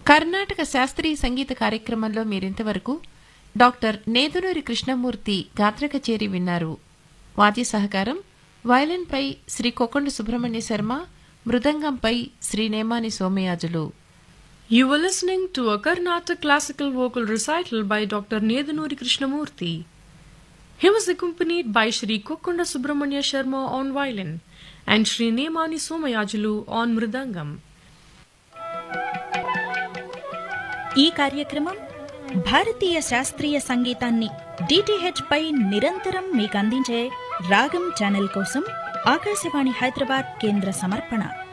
కర్ణాటక శాస్త్రీయ సంగీత కార్యక్రమంలో మీరింతవరకు డాక్టర్ నేదునూరి కృష్ణమూర్తి గాత్ర కచేరి విన్నారు వాద్య సహకారం వయలిన్పై Shri కొకొండ Subrahmanya Sharma మృదంగంపై Shri Nemani Somayajulu You were listening to a Carnatic classical vocal recital by Dr. Nedanuri Krishnamurti. He was accompanied by Shri Kokkonda Subramanya Sharma on violin and Shri Nemani Somayajulu on mridangam. ఈ కార్యక్రమం భారతీయ శాస్త్రీయ సంగీతాన్ని డిటిహెచ్ పై నిరంతరం మీకు అందించే రాగం ఛానల్ కోసం ఆకాశవాణి హైదరాబాద్ కేంద్ర సమర్పణ